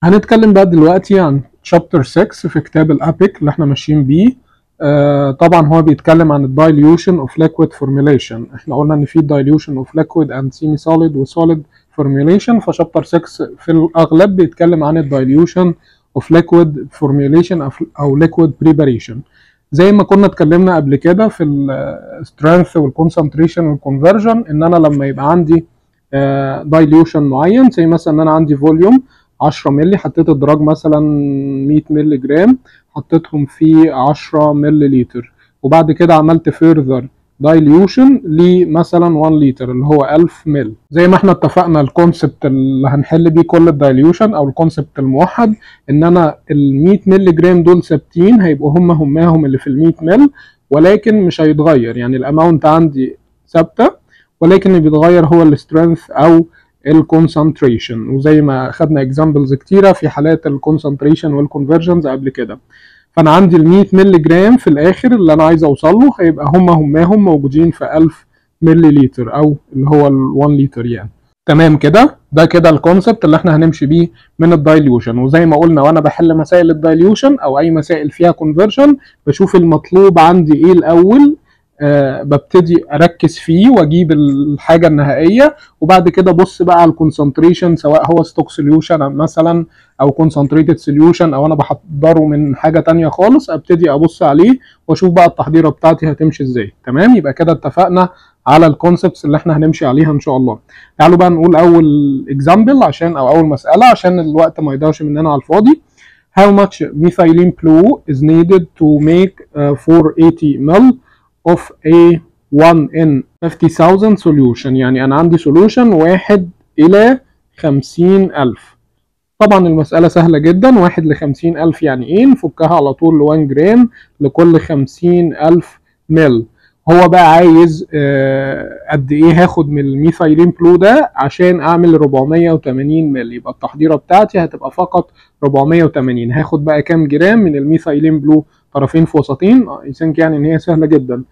هنتكلم بقى دلوقتي عن شابتر 6 في كتاب الابيك اللي احنا ماشيين بيه آه طبعا هو بيتكلم عن الدايليوشن اوف ليكويد فورميليشن احنا قلنا ان في دايليوشن اوف ليكويد اند سيمي سوليد وسوليد فورميليشن فشابتر 6 في الاغلب بيتكلم عن الدايليوشن اوف ليكويد فورميليشن او ليكويد بريباريشن زي ما كنا اتكلمنا قبل كده في السترينث والكونسنتريشن والكونفرجن ان انا لما يبقى عندي دايليوشن معين زي مثلا ان انا عندي فوليوم 10 مللي حطيت الدراج مثلا 100 مللي جرام حطيتهم في 10 مللي لتر وبعد كده عملت فيرذر دايليوشن لمثلا 1 لتر اللي هو 1000 مل زي ما احنا اتفقنا الكونسبت اللي هنحل بيه كل الدايليوشن او الكونسبت الموحد ان انا ال 100 مللي جرام دول ثابتين هيبقوا هم هماهم اللي في ال 100 مل ولكن مش هيتغير يعني الاماونت عندي ثابته ولكن اللي بيتغير هو السترينث او الكونسنتريشن وزي ما خدنا اكزامبلز كتيره في حالات الكونسنتريشن والكونفرجنز قبل كده فانا عندي ال 100 مللي جرام في الاخر اللي انا عايز اوصل له هيبقى هم هماهم موجودين في 1000 مللي لتر او اللي هو ال 1 لتر يعني تمام كده ده كده الكونسبت اللي احنا هنمشي بيه من الدايليوشن وزي ما قلنا وانا بحل مسائل الدايليوشن او اي مسائل فيها كونفرجن بشوف المطلوب عندي ايه الاول أه ببتدي اركز فيه واجيب الحاجه النهائيه وبعد كده ابص بقى على الكونسنتريشن سواء هو ستوك سوليوشن مثلا او كونسنتريتد سوليوشن او انا بحضره من حاجه تانية خالص ابتدي ابص عليه واشوف بقى التحضيره بتاعتي هتمشي ازاي تمام يبقى كده اتفقنا على الكونسبتس اللي احنا هنمشي عليها ان شاء الله تعالوا بقى نقول اول اكزامبل عشان او اول مساله عشان الوقت ما يضيعش مننا على الفاضي How much methylene blue is needed to make uh, 480 ml of a 1 in 50000 solution يعني أنا عندي solution واحد إلى 50000 طبعا المسألة سهلة جدا واحد لخمسين ألف يعني إيه نفكها على طول لوان جرام لكل خمسين ألف مل هو بقى عايز آه قد إيه هاخد من الميثايلين بلو ده عشان أعمل 480 مل يبقى التحضيرة بتاعتي هتبقى فقط 480 هاخد بقى كام جرام من الميثايلين بلو طرفين في وسطين يسنك يعني إن هي سهلة جدا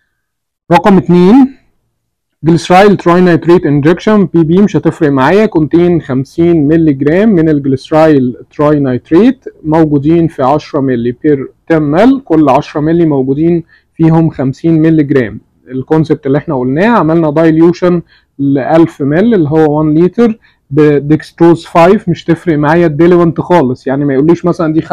رقم اتنين جليسرايل تراينيتريت انجكشن بي بي مش هتفرق معايا كونتين 50 مللي جرام من الجليسرايل تراينيتريت موجودين في 10 مللي بير 10 مل كل 10 مللي موجودين فيهم 50 مللي جرام الكونسبت اللي احنا قلناه عملنا دايليوشن ل 1000 مل اللي هو 1 لتر بديكستروز 5 مش تفرق معايا الديليونت خالص يعني ما يقوليش مثلا دي 5% 20%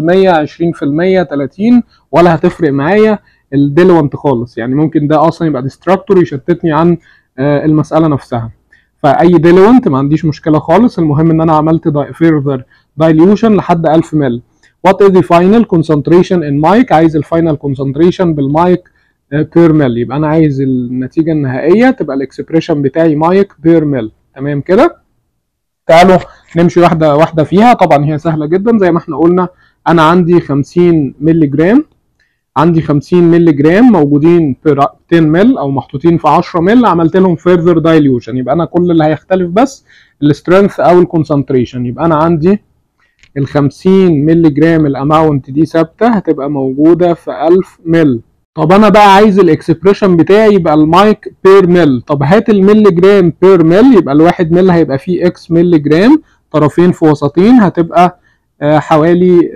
30 ولا هتفرق معايا الديلونت خالص يعني ممكن ده اصلا يبقى ديستراكتور يشتتني عن المساله نفسها فاي ديلونت ما عنديش مشكله خالص المهم ان انا عملت فيرذر دايليوشن لحد 1000 مل وات از ذا فاينل كونسنتريشن ان مايك عايز الفاينل كونسنتريشن بالمايك بير مل يبقى انا عايز النتيجه النهائيه تبقى الاكسبريشن بتاعي مايك بير مل تمام كده تعالوا نمشي واحده واحده فيها طبعا هي سهله جدا زي ما احنا قلنا انا عندي 50 مللي جرام عندي 50 مللي جرام موجودين في 10 مل او محطوطين في 10 مل عملت لهم فيرذر دايليوشن يبقى انا كل اللي هيختلف بس السترينث او الكونسنتريشن يبقى انا عندي ال 50 مللي جرام الاماونت دي ثابته هتبقى موجوده في 1000 مل طب انا بقى عايز الاكسبريشن بتاعي يبقى المايك بير مل طب هات الملي جرام بير مل يبقى الواحد مل هيبقى فيه اكس ملي جرام طرفين في وسطين هتبقى حوالي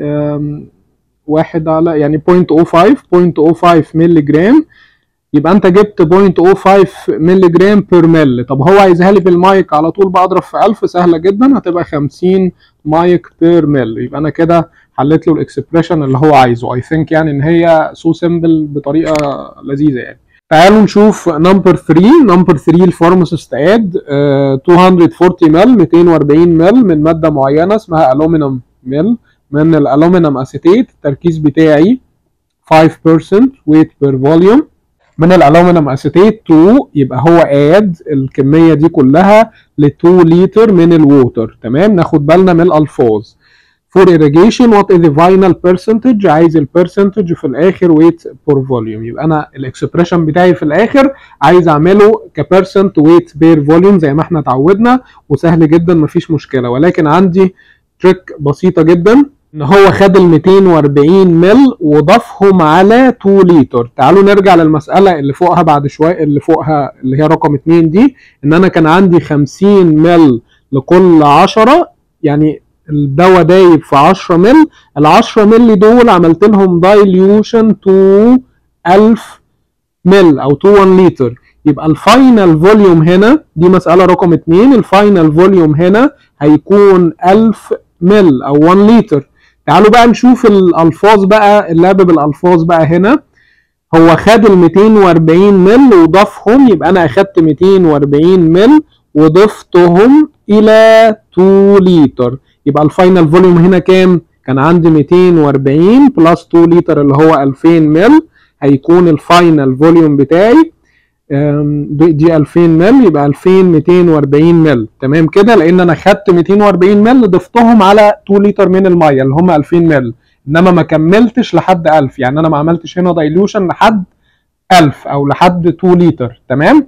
واحد على يعني 0.05 0.05 مللي جرام يبقى انت جبت 0.05 مللي جرام بير مل طب هو عايزها لي بالمايك على طول بضرب في 1000 سهله جدا هتبقى 50 مايك بير مل يبقى انا كده حليت له الاكسبريشن اللي هو عايزه اي ثينك يعني ان هي سو سيمبل بطريقه لذيذه يعني تعالوا نشوف نمبر 3 نمبر 3 الفارماسيست اد 240 مل 240 مل من ماده معينه اسمها الومنيوم مل من الالومنيوم اسيتيت التركيز بتاعي 5% weight per volume من الالومنيوم اسيتيت 2 يبقى هو اد الكميه دي كلها ل 2 لتر من الووتر تمام ناخد بالنا من الالفاظ for irrigation what is the final percentage عايز البرسنتج في الاخر weight per volume يبقى انا الاكسبريشن بتاعي في الاخر عايز اعمله كبرسنت weight per volume زي ما احنا اتعودنا وسهل جدا مفيش مشكله ولكن عندي تريك بسيطه جدا ان هو خد ال 240 مل وضافهم على 2 لتر تعالوا نرجع للمساله اللي فوقها بعد شويه اللي فوقها اللي هي رقم 2 دي ان انا كان عندي 50 مل لكل 10 يعني الدواء دايب في 10 مل ال 10 مل دول عملت لهم دايليوشن تو 1000 مل او تو 1 لتر يبقى الفاينل فوليوم هنا دي مسألة رقم 2 الفاينل فوليوم هنا هيكون 1000 مل او 1 لتر تعالوا بقى نشوف الالفاظ بقى اللعب بالالفاظ بقى هنا هو خد ال 240 مل وضافهم يبقى انا اخدت 240 مل وضفتهم الى 2 لتر يبقى الفاينل فوليوم هنا كام كان عندي 240 بلس 2 لتر اللي هو 2000 مل هيكون الفاينل فوليوم بتاعي دي 2000 مل يبقى 2240 مل تمام كده لان انا خدت 240 مل ضفتهم على 2 لتر من الميه اللي هم 2000 مل انما ما كملتش لحد 1000 يعني انا ما عملتش هنا دايلوشن لحد 1000 او لحد 2 لتر تمام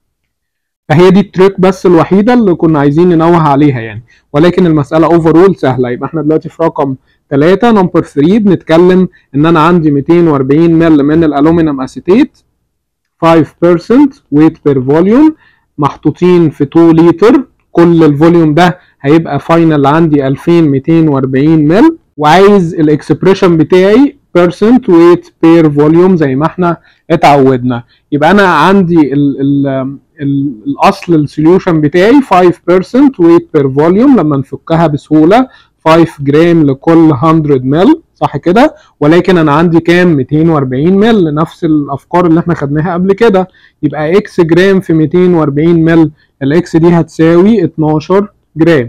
فهي دي التريك بس الوحيده اللي كنا عايزين ننوه عليها يعني ولكن المساله اوفرول سهله يبقى احنا دلوقتي في رقم 3 نمبر 3 بنتكلم ان انا عندي 240 مل من الالومنيوم اسيتيت 5% weight per volume محطوطين في 2 لتر كل الفوليوم ده هيبقى فاينل عندي 2240 مل وعايز الاكسبريشن بتاعي percent weight per volume زي ما احنا اتعودنا يبقى انا عندي ال ال ال الاصل السوليوشن بتاعي 5% weight per volume لما نفكها بسهوله 5 جرام لكل 100 مل صح كده ولكن انا عندي كام 240 مل نفس الافكار اللي احنا خدناها قبل كده يبقى اكس جرام في 240 مل الاكس دي هتساوي 12 جرام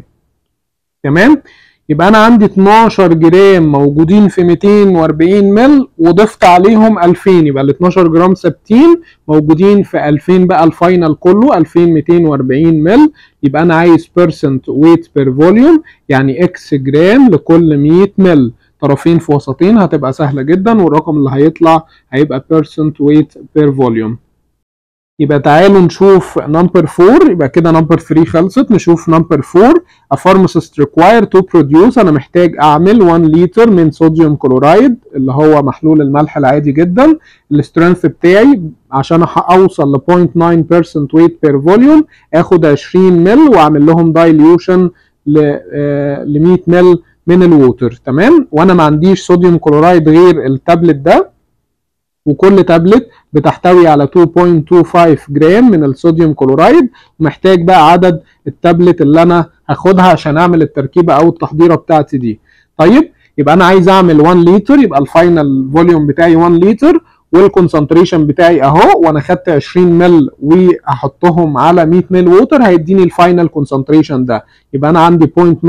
تمام يبقى انا عندي 12 جرام موجودين في 240 مل وضفت عليهم 2000 يبقى ال 12 جرام ثابتين موجودين في 2000 بقى الفاينل كله 2240 مل يبقى انا عايز بيرسنت ويت بير فوليوم يعني اكس جرام لكل 100 مل طرفين في وسطين هتبقى سهله جدا والرقم اللي هيطلع هيبقى بيرسنت ويت بير فوليوم يبقى تعالوا نشوف نمبر 4 يبقى كده نمبر 3 خلصت نشوف نمبر 4 a pharmacist required to produce انا محتاج اعمل 1 لتر من صوديوم كلورايد اللي هو محلول الملح العادي جدا السترينث بتاعي عشان اوصل ل 0.9% ويت بير فوليوم اخد 20 مل واعمل لهم دايليوشن ل 100 مل من الووتر تمام وانا ما عنديش صوديوم كلورايد غير التابلت ده وكل تابلت بتحتوي على 2.25 جرام من الصوديوم كلورايد ومحتاج بقى عدد التابلت اللي انا هاخدها عشان اعمل التركيبه او التحضيره بتاعتي دي طيب يبقى انا عايز اعمل 1 لتر يبقى الفاينل فوليوم بتاعي 1 لتر والكونسنتريشن بتاعي اهو وانا خدت 20 مل وهحطهم على 100 مل ووتر هيديني الفاينل كونسنتريشن ده يبقى انا عندي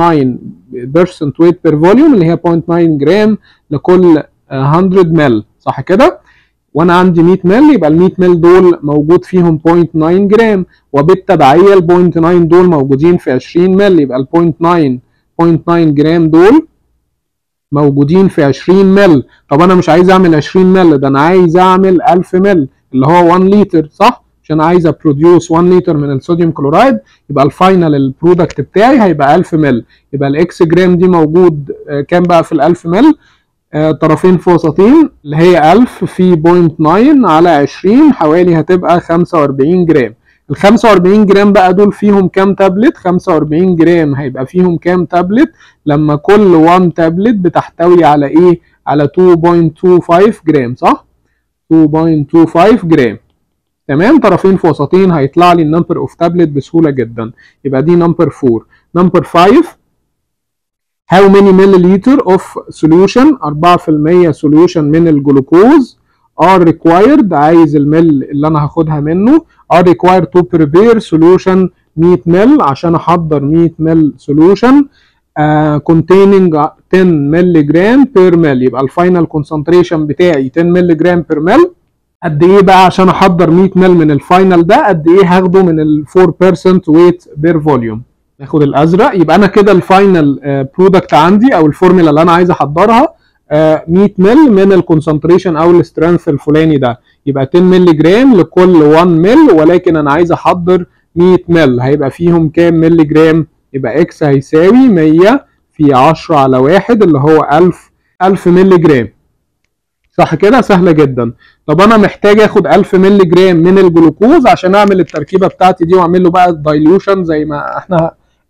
0.9% ويت بير فوليوم اللي هي 0.9 جرام لكل 100 مل صح كده وانا عندي 100 مل يبقى ال 100 مل دول موجود فيهم 0.9 جرام وبالتبعيه ال 0.9 دول موجودين في 20 مل يبقى ال 0.9 0.9 جرام دول موجودين في 20 مل طب انا مش عايز اعمل 20 مل ده انا عايز اعمل 1000 مل اللي هو 1 لتر صح عشان عايز ابروديوس 1 لتر من الصوديوم كلورايد يبقى الفاينل البرودكت بتاعي هيبقى 1000 مل يبقى الاكس جرام دي موجود كام بقى في ال 1000 مل آه طرفين في وسطين اللي هي 1000 في 0.9 على 20 حوالي هتبقى 45 جرام ال 45 جرام بقى دول فيهم كام تابلت 45 جرام هيبقى فيهم كام تابلت لما كل 1 تابلت بتحتوي على ايه على 2.25 جرام صح 2.25 جرام تمام طرفين في وسطين هيطلع لي النمبر اوف تابلت بسهوله جدا يبقى دي نمبر 4 نمبر 5 how many milliliter of solution 4% solution من الجلوكوز are required عايز المل اللي انا هاخدها منه are required to prepare solution 100 مل عشان احضر 100 مل solution uh, containing 10 ملغ per مل يبقى الفاينل concentration بتاعي 10 ملغ per مل قد ايه بقى عشان احضر 100 مل من الفاينل ده قد ايه هاخده من ال 4% weight per volume ناخد الازرق يبقى انا كده الفاينل برودكت عندي او الفورمولا اللي انا عايز احضرها 100 مل من الكونسنتريشن او السترينث الفلاني ده يبقى 10 مللي جرام لكل 1 مل ولكن انا عايز احضر 100 مل هيبقى فيهم كام مللي جرام يبقى اكس هيساوي 100 في 10 على 1 اللي هو 1000 1000 مللي جرام صح كده سهله جدا طب انا محتاج اخد 1000 مللي جرام من الجلوكوز عشان اعمل التركيبه بتاعتي دي واعمل له بقى الدايلوشن زي ما احنا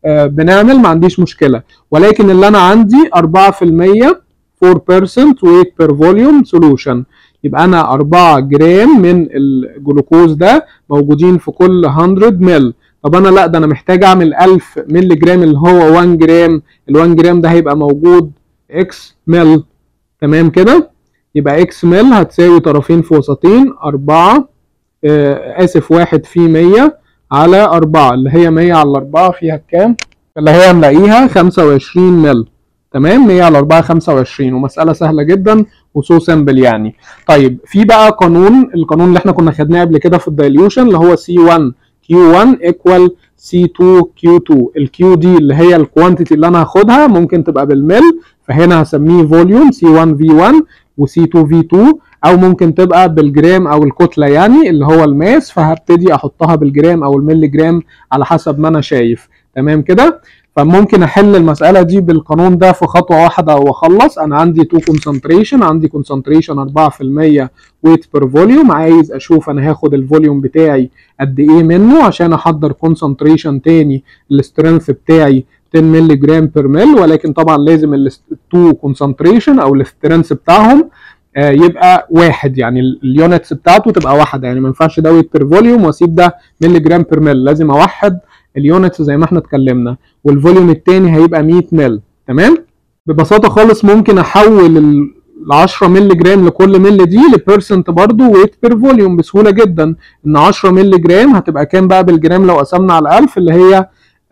آه بنعمل ما عنديش مشكله ولكن اللي انا عندي 4% 4% weight per volume solution يبقى انا 4 جرام من الجلوكوز ده موجودين في كل 100 مل طب انا لا ده انا محتاج اعمل 1000 مللي جرام اللي هو 1 جرام ال 1 جرام ده هيبقى موجود اكس مل تمام كده يبقى اكس مل هتساوي طرفين في وسطين 4 آه اسف 1 في 100 على 4 اللي هي 100 على 4 فيها كام؟ اللي هي هنلاقيها 25 مل تمام 100 على 4 25 ومساله سهله جدا وسو سمبل يعني طيب في بقى قانون القانون اللي احنا كنا خدناه قبل كده في الدايليوشن اللي هو C1 Q1 equal C2 Q2 الكيو دي اللي هي الكوانتيتي اللي انا هاخدها ممكن تبقى بالمل فهنا هسميه فوليوم C1 V1 وC2 V2 او ممكن تبقى بالجرام او الكتله يعني اللي هو الماس فهبتدي احطها بالجرام او الملي جرام على حسب ما انا شايف تمام كده فممكن احل المساله دي بالقانون ده في خطوه واحده واخلص انا عندي 2 كونسنتريشن عندي كونسنتريشن 4% ويت بير فوليوم عايز اشوف انا هاخد الفوليوم بتاعي قد ايه منه عشان احضر كونسنتريشن تاني السترينث بتاعي 10 مللي جرام بير مل ولكن طبعا لازم ال2 كونسنتريشن او السترينث بتاعهم آه يبقى واحد يعني اليونتس بتاعته تبقى واحده يعني ما ينفعش ده ويت بير فوليوم واسيب ده مللي جرام بير مل لازم اوحد اليونتس زي ما احنا اتكلمنا والفوليوم التاني هيبقى 100 مل تمام ببساطه خالص ممكن احول ال 10 مللي جرام لكل مللي دي لبيرسنت برضه ويت بير فوليوم بسهوله جدا ان 10 مللي جرام هتبقى كام بقى بالجرام لو قسمنا على 1000 اللي هي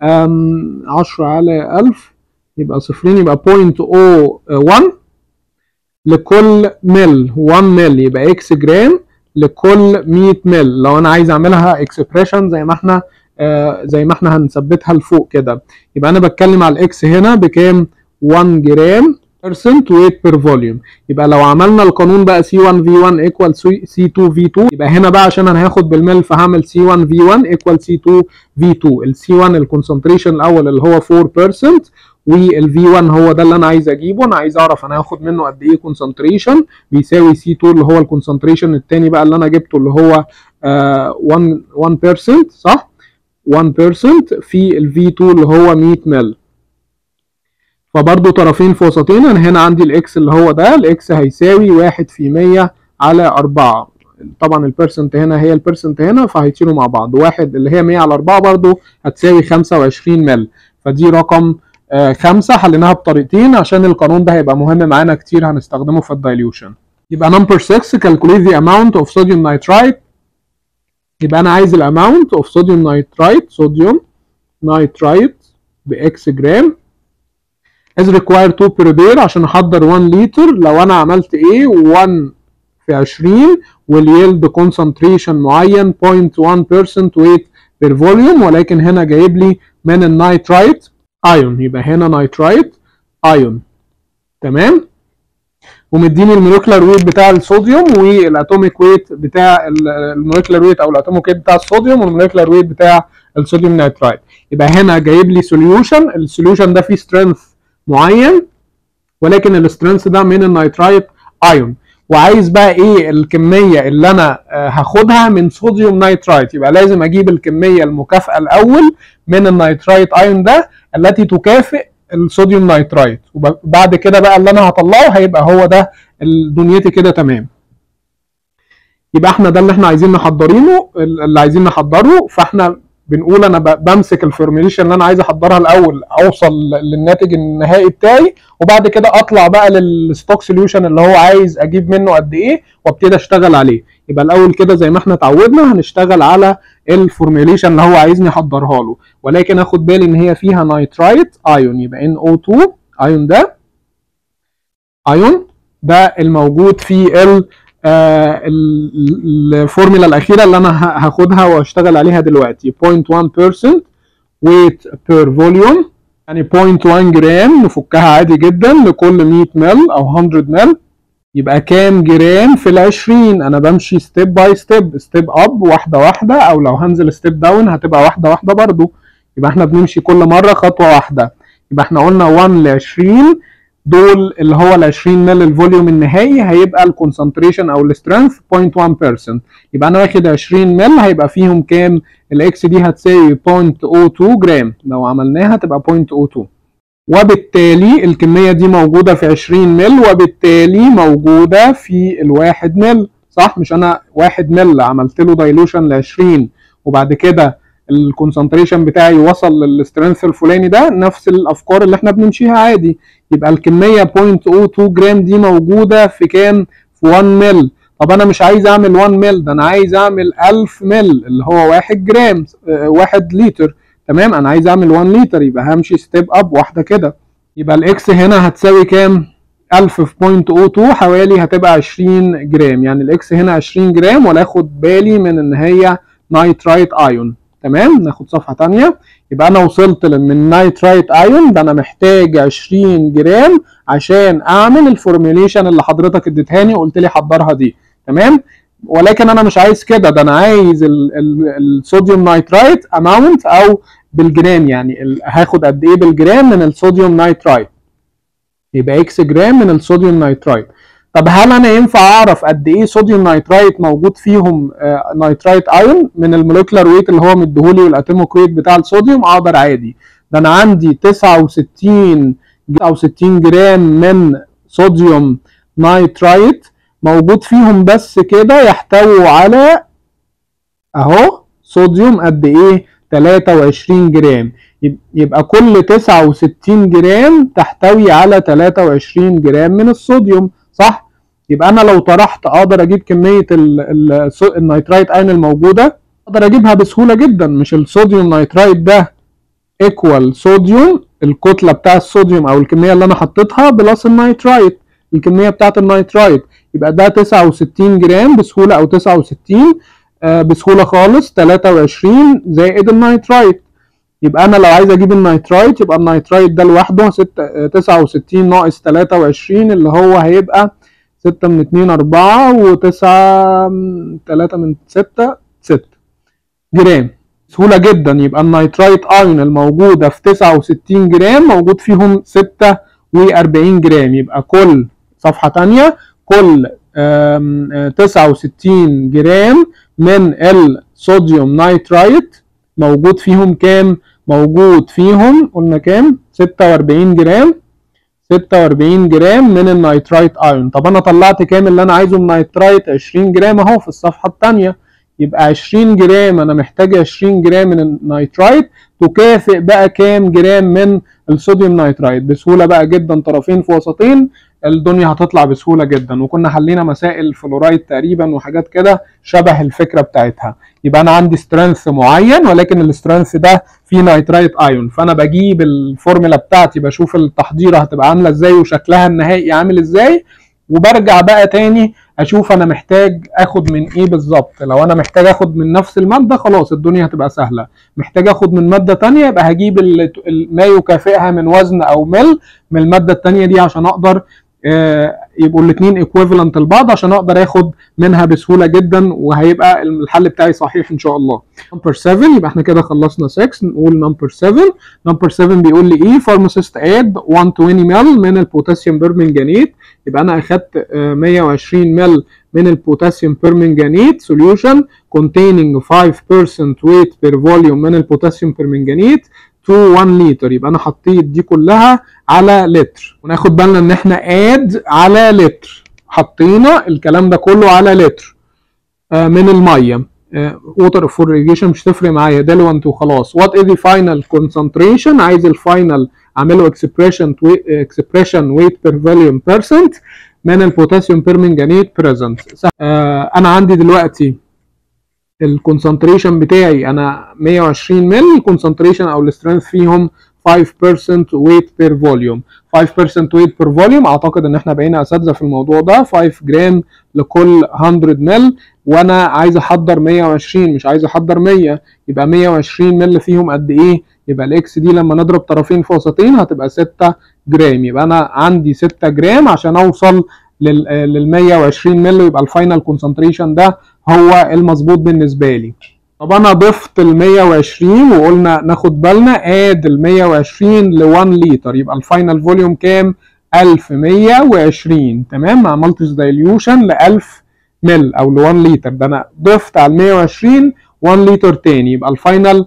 10 على 1000 يبقى صفرين يبقى 0.01 لكل مل 1 مل يبقى اكس جرام لكل 100 مل لو انا عايز اعملها اكسبريشن زي ما احنا آه زي ما احنا هنثبتها لفوق كده يبقى انا بتكلم على الاكس هنا بكام 1 جرام percent weight per volume يبقى لو عملنا القانون بقى C1 V1 equal C2 V2 يبقى هنا بقى عشان انا هاخد بالمل فهعمل C1 V1 equal C2 V2 ال C1 الكونسنتريشن الاول اللي هو 4% وال V1 هو ده اللي انا عايز اجيبه انا عايز اعرف انا هاخد منه قد ايه كونسنتريشن بيساوي C2 اللي هو الكونسنتريشن الثاني بقى اللي انا جبته اللي هو آه 1 1% صح 1% في ال V2 اللي هو 100 مل فبرضه طرفين في وسطين انا هنا عندي الاكس اللي هو ده الاكس هيساوي واحد في مية على أربعة طبعا البرسنت هنا هي البرسنت هنا فهيطيروا مع بعض واحد اللي هي 100 على 4 برضه هتساوي 25 مل فدي رقم آه خمسة حليناها بطريقتين عشان القانون ده هيبقى مهم معانا كتير هنستخدمه في الدايليوشن يبقى نمبر 6 calculate the amount of sodium nitrite يبقى انا عايز الاماونت اوف صوديوم نايترايت صوديوم نايترايت باكس جرام is required to prepare عشان احضر 1 لتر لو انا عملت ايه 1 في 20 واليلد concentration معين 0.1% weight per volume ولكن هنا جايب لي من النايترايت ايون يبقى هنا نايترايت ايون تمام ومديني المولكيولار ويت بتاع الصوديوم والاتوميك ويت بتاع المولكيولار ويت او الاتوميك ويت بتاع الصوديوم والمولكيولار ويت بتاع الصوديوم نايترايت يبقى هنا جايب لي سوليوشن السوليوشن ده فيه سترينث معين ولكن السترينث ده من النيترايت ايون وعايز بقى ايه الكميه اللي انا هاخدها من صوديوم نايترايت يبقى لازم اجيب الكميه المكافئه الاول من النيترايت ايون ده التي تكافئ الصوديوم نايترايت وبعد كده بقى اللي انا هطلعه هيبقى هو ده دنيتي كده تمام يبقى احنا ده اللي احنا عايزين نحضرينه اللي عايزين نحضره فاحنا بنقول انا بمسك الفورميليشن اللي انا عايز احضرها الاول اوصل للناتج النهائي بتاعي وبعد كده اطلع بقى للستوك سوليوشن اللي هو عايز اجيب منه قد ايه وابتدي اشتغل عليه يبقى الاول كده زي ما احنا اتعودنا هنشتغل على الفورميليشن اللي هو عايزني احضرها له ولكن اخد بالي ان هي فيها نايترايت ايون يبقى NO2 ايون ده ايون ده الموجود في ال آه الفورمولا الاخيره اللي انا هاخدها واشتغل عليها دلوقتي 0.1% weight per volume يعني 0.1 جرام نفكها عادي جدا لكل 100 مل او 100 مل يبقى كام جرام في ال 20 انا بمشي ستيب باي ستيب ستيب اب واحده واحده او لو هنزل ستيب داون هتبقى واحده واحده برضو يبقى احنا بنمشي كل مره خطوه واحده يبقى احنا قلنا 1 ل 20 دول اللي هو ال 20 مل الفوليوم النهائي هيبقى الكونسنتريشن او السترينث 0.1% يبقى انا واخد 20 مل هيبقى فيهم كام الاكس دي هتساوي 0.02 جرام لو عملناها تبقى 0.02 وبالتالي الكمية دي موجودة في 20 مل وبالتالي موجودة في الواحد مل صح مش انا واحد مل عملت له دايلوشن ل 20 وبعد كده الكونسنتريشن بتاعي وصل للسترينث الفلاني ده نفس الافكار اللي احنا بنمشيها عادي يبقى الكميه 0.02 جرام دي موجوده في كام في 1 مل طب انا مش عايز اعمل 1 مل ده انا عايز اعمل 1000 مل اللي هو 1 جرام 1 لتر تمام انا عايز اعمل 1 لتر يبقى همشي ستيب اب واحده كده يبقى الاكس هنا هتساوي كام 1000 في 0.02 حوالي هتبقى 20 جرام يعني الاكس هنا 20 جرام ولا اخد بالي من ان هي نايترايت ايون تمام ناخد صفحه ثانيه يبقى انا وصلت من نايترايت ايون ده انا محتاج 20 جرام عشان اعمل الفورميليشن اللي حضرتك اديتهاني وقلت لي حضرها دي تمام ولكن انا مش عايز كده ده انا عايز الصوديوم نايترايت اماونت او بالجرام يعني هاخد قد ايه بالجرام من الصوديوم نايترايت يبقى اكس جرام من الصوديوم نايترايت طب هل انا ينفع اعرف قد ايه صوديوم نايترايت موجود فيهم آه نايترايت ايون من الموليكولار ويت اللي هو مديهولي والاتوميك ويت بتاع الصوديوم اقدر عادي ده انا عندي 69 69 جرام من صوديوم نايترايت موجود فيهم بس كده يحتووا على اهو صوديوم قد ايه 23 جرام يبقى كل 69 جرام تحتوي على 23 جرام من الصوديوم صح يبقى انا لو طرحت اقدر اجيب كميه النيترايت اين الموجوده اقدر اجيبها بسهوله جدا مش الصوديوم نيترايت ده ايكوال صوديوم الكتله بتاع الصوديوم او الكميه اللي انا حطيتها بلس النيترايت الكميه بتاعت النيترايت يبقى ده 69 جرام بسهوله او 69 آه بسهوله خالص 23 زائد النيترايت يبقى انا لو عايز اجيب النيترايت يبقى النيترايت ده لوحده 6 69 ناقص 23 اللي هو هيبقى 6 من 2 4 و9 3 من 6 6 جرام سهولة جدا يبقى النيترايت ايون الموجودة في 69 جرام موجود فيهم 46 جرام يبقى كل صفحة تانية كل 69 جرام من الصوديوم نيترايت موجود فيهم كام؟ موجود فيهم قلنا كام 46 جرام 46 جرام من النيترايت ايون طب انا طلعت كام اللي انا عايزه من النيترايت 20 جرام اهو في الصفحه الثانيه يبقى 20 جرام انا محتاج 20 جرام من النيترايت تكافئ بقى كام جرام من الصوديوم نيترايت بسهوله بقى جدا طرفين في وسطين الدنيا هتطلع بسهوله جدا وكنا حلينا مسائل فلورايد تقريبا وحاجات كده شبه الفكره بتاعتها يبقى انا عندي سترينث معين ولكن السترينث ده فيه نيترايت ايون فانا بجيب الفورمولا بتاعتي بشوف التحضيره هتبقى عامله ازاي وشكلها النهائي عامل ازاي وبرجع بقى تاني اشوف انا محتاج اخد من ايه بالظبط لو انا محتاج اخد من نفس الماده خلاص الدنيا هتبقى سهله محتاج اخد من ماده تانية يبقى هجيب ما يكافئها من وزن او مل من الماده التانية دي عشان اقدر يبقوا الاثنين ايكويفالنت لبعض عشان اقدر اخد منها بسهوله جدا وهيبقى الحل بتاعي صحيح ان شاء الله. نمبر 7 يبقى احنا كده خلصنا 6 نقول نمبر 7 نمبر 7 بيقول لي ايه فارماسيست اد 120 مل من البوتاسيوم بيرمنجانيت يبقى انا اخدت 120 مل من البوتاسيوم بيرمنجانيت سوليوشن containing 5% weight per volume من البوتاسيوم بيرمنجانيت to 1 لتر يبقى انا حطيت دي كلها على لتر وناخد بالنا ان احنا اد على لتر حطينا الكلام ده كله على لتر آه من الميه ووتر فور irrigation مش تفرق معايا ديلوانت وخلاص وات از فاينل كونسنتريشن عايز الفاينل اعمله اكسبريشن اكسبريشن ويت بير فوليوم بيرسنت من البوتاسيوم بيرمنجانيت بريزنت آه انا عندي دلوقتي الكونسنتريشن بتاعي انا 120 مل الكونسنتريشن او السترينث فيهم 5% weight per volume 5% weight per volume اعتقد ان احنا بقينا اساتذه في الموضوع ده 5 جرام لكل 100 مل وانا عايز احضر 120 مش عايز احضر 100 يبقى 120 مل فيهم قد ايه يبقى الاكس دي لما نضرب طرفين في وسطين هتبقى 6 جرام يبقى انا عندي 6 جرام عشان اوصل لل 120 مل ويبقى الفاينل كونسنتريشن ده هو المظبوط بالنسبه لي طب انا ضفت ال 120 وقلنا ناخد بالنا اد ال 120 ل 1 لتر يبقى الفاينل فوليوم كام 1120 تمام ما عملتش دايليوشن ل 1000 مل او ل 1 لتر ده انا ضفت على ال 120 1 لتر تاني يبقى الفاينل